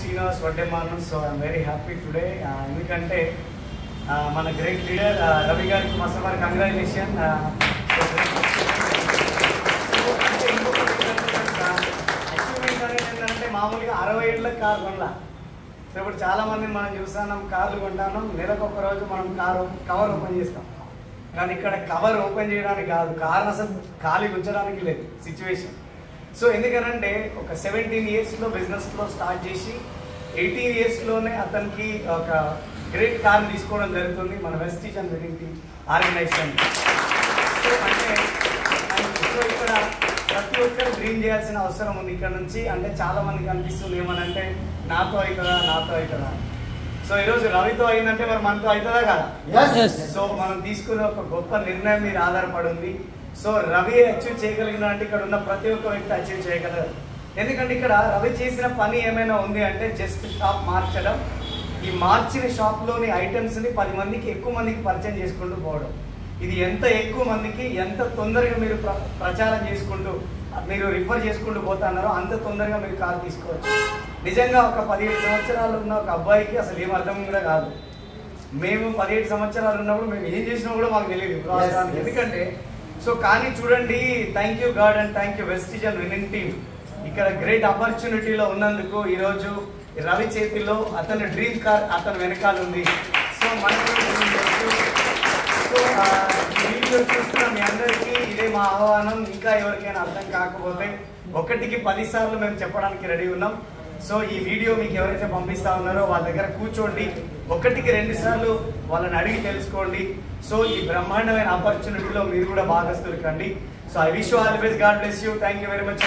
Srinivas Vaddemanu so I'm very happy today ఎందుకంటే ఆ, మన గ్రేట్ లీడర్ రవి గారికి first of all congratulation achievement అనేది ఏంటంటే మామూలుగా అరవై ఏళ్ళకి కారు కొనలా సో ఇప్పుడు చాలా మంది మనం చూస్తున్నాం కార్లు కొంటాం నెలకు ఒక రోజు మనం కారు కవర్ ఓపెన్ చేస్తాం కానీ ఇక్కడ కవర్ ఓపెన్ చేయడానికి కాదు కారు అసలు ఖాళీ ఉంచడానికి లేదు సిచ్యువేషన్ సో ఎందుకనంటే ఒక సెవెంటీన్ ఇయర్స్లో బిజినెస్లో స్టార్ట్ చేసి ఎయిటీన్ ఇయర్స్లోనే అతనికి ఒక గ్రేట్ కార్ తీసుకోవడం జరుగుతుంది మన Vestige and wedding team organisation so అంటే సో ఇక్కడ ప్రతి ఒక్కరు డ్రీమ్ చేయాల్సిన అవసరం ఉంది ఇక్కడ నుంచి అంటే చాలా మందికి అనిపిస్తుంది ఏమనంటే నాతో అవుతుందా నాతో అవుతుందా సో ఈరోజు రవితో అయిందంటే మరి మనతో అవుతుందా కదా Yes. సో మనం తీసుకున్న ఒక గొప్ప నిర్ణయం మీద ఆధారపడి ఉంది సో రవి అచీవ్ చేయగలిగిన అంటే ఇక్కడ ఉన్న ప్రతి ఒక్క వ్యక్తి అచీవ్ చేయగలరు ఎందుకంటే ఇక్కడ రవి చేసిన పని ఏమైనా ఉంది అంటే జస్ట్ షాప్ మార్చడం ఈ మార్చిన షాప్లోని ఐటమ్స్ని పది మందికి ఎక్కువ మందికి పరిచయం చేసుకుంటూ పోవడం ఇది ఎంత ఎక్కువ మందికి ఎంత తొందరగా మీరు ప్ర- ప్రచారం చేసుకుంటూ మీరు రిఫర్ చేసుకుంటూ పోతున్నారో అంత తొందరగా మీరు కాల్ తీసుకోవచ్చు నిజంగా ఒక పదిహేడు సంవత్సరాలు ఉన్న ఒక అబ్బాయికి అసలు ఏం అర్థం కూడా కాదు మేము పదిహేడు సంవత్సరాలు ఉన్నప్పుడు మేము ఏం చేసినా కూడా మాకు తెలియదు రాష్ట్రానికి yes. ఎందుకంటే సో కానీ చూడండి thank you God and thank you Vestige and winning team ఇక్కడ గ్రేట్ ఆపర్చునిటీలో ఉన్నందుకు ఈరోజు రవి చేతిలో అతని డ్రీమ్ కార్ అతని వెనకాల ఉంది సో మనకు dream తెలుసు. సో ఆ, ఈ వీడియో చూస్తున్న మీ అందరికీ ఇదే మా ఆహ్వానం ఇంకా ఎవరికైనా అర్థం కాకపోతే ఒకటికి పది సార్లు మేము చెప్పడానికి రెడీ ఉన్నాం సో ఈ వీడియో మీకు ఎవరైతే పంపిస్తా ఉన్నారో వాళ్ళ దగ్గర కూర్చోండి ఒకటికి రెండు సార్లు వాళ్ళని అడిగి తెలుసుకోండి సో ఈ బ్రహ్మాండమైన ఆపర్చునిటీలో మీరు కూడా భాగస్తులు కండి so I wish all best God bless you thank you very much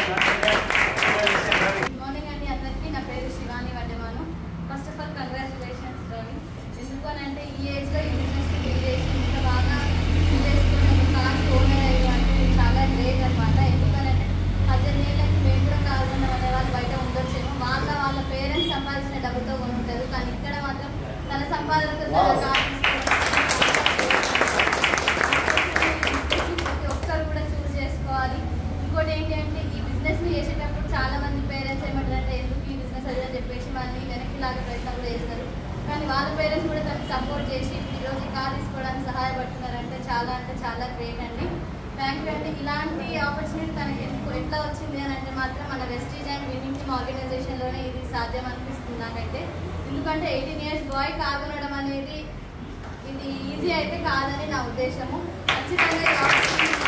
good morning అండి అందరికీ నా పేరు Shivani Vaddamanu first of all congratulations Ravi ఎందుకు అని అంటే ఈ ఏజ్లో ఈ బిజినెస్ డీల్ చేసి ఇంత బాగా డీల్ చేసుకుని ఒక కార్ ఓనర్ అయ్యి అంటే చాలా గ్రేట్ అనమాట ఎందుకనంటే పద్దెనిమిది ఏళ్ళకి మేము కూడా కార్ కొన్నాం అనే వాళ్ళు బయట ఉండొచ్చేమో వాళ్ళ వాళ్ళ పేరెంట్స్ సంపాదించిన డబ్బుతో కొని ఉంటారు కానీ ఇక్కడ మాత్రం తన సంపాదనతో తన Wow. కార్ ప్రతి ఒక్కరు కూడా చూస్ చేసుకోవాలి ఇంకోటి ఏంటి అంటే ఈ బిజినెస్ ని చేసేటప్పుడు చాలా మంది పేరెంట్స్ ఏమంటారంటే ఎందుకు ఈ బిజినెస్ అది అని చెప్పేసి వాళ్ళని వెనక్కి లాగే ప్రయత్నం కూడా చేస్తారు కానీ వాళ్ళ పేరెంట్స్ కూడా తనకి సపోర్ట్ చేసి ఈరోజు ఈ కార్ తీసుకోవడానికి సహాయపడుతున్నారంటే చాలా అంటే చాలా గ్రేట్ అండి థ్యాంక్ యూ అండి ఇలాంటి ఆపర్చునిటీ తనకి ఎందుకు ఎట్లా వచ్చింది అని అంటే మాత్రం మన వెస్టీజ్ అండ్ విన్నింగ్ టీమ్ ఆర్గనైజేషన్లోనే ఇది సాధ్యం అనిపిస్తుంది నాకైతే ఎందుకంటే ఎయిటీన్ ఇయర్స్ బాయ్ కాగనడం అనేది ఇది ఈజీ అయితే కాదని నా ఉద్దేశము ఖచ్చితంగా ఈ opportunity